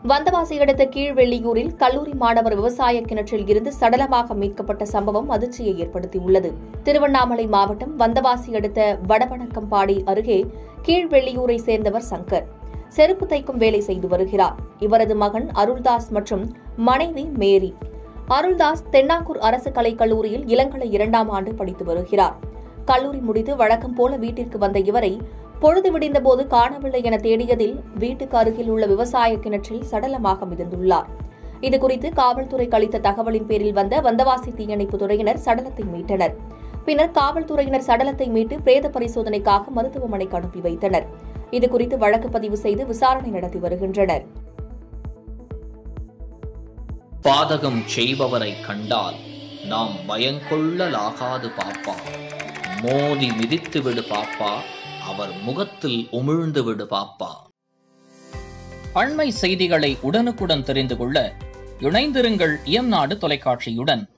வந்தவாசி அடுத்த கீழ்வெள்ளியூரில் கல்லூரி மாணவர் விவசாய கிணற்றில் இருந்து சடலமாக மீட்கப்பட்ட சம்பவம் அதிர்ச்சியை ஏற்படுத்தியுள்ளது திருவண்ணாமலை மாவட்டம் வந்தவாசி அடுத்த வடவணக்கம்பாடி அருகே கீழ்வெள்ளியூரை சேர்ந்தவர் சங்கர் செருப்பு தைக்கும் வேலை செய்து வருகிறார் இவரது மகன் அருள்தாஸ் மற்றும் மனைவி மேரி அருள்தாஸ் தென்னாங்கூர் அரசு கலைக் கல்லூரியில் இளங்கலை இரண்டாம் ஆண்டு படித்து வருகிறார் கல்லூரி முடித்து வழக்கம் போல வீட்டிற்கு வந்த இவரை பொழுது விடிந்தபோது காணவில்லை என தேடியதில் வீட்டுக்கு அருகில் உள்ள விவசாய கிணற்றில் சடலமாக மிதந்துள்ளார் இதுகுறித்து காவல்துறை அளித்த தகவலின் பேரில் வந்த வந்தவாசி தீயணைப்பு துறையினர் சடலத்தை மீட்டனர் பின்னர் காவல்துறையினர் சடலத்தை மீட்டு பிரேத பரிசோதனைக்காக மருத்துவமனைக்கு அனுப்பி வைத்தனர் இதுகுறித்து வழக்கு பதிவு செய்து விசாரணை நடத்தி வருகின்றனர் பாதகம் செய்பவரை கண்டால் நாம் பயங்கொள்ளலாகாது பாப்பா மோதி மிதித்து விடு பாப்பா அவர் முகத்தில் உமிழ்ந்து விடு பாப்பா அண்மை செய்திகளை உடனுக்குடன் தெரிந்து கொள்ள இணைந்திருங்கள் இயம்நாடு தொலைக்காட்சியுடன்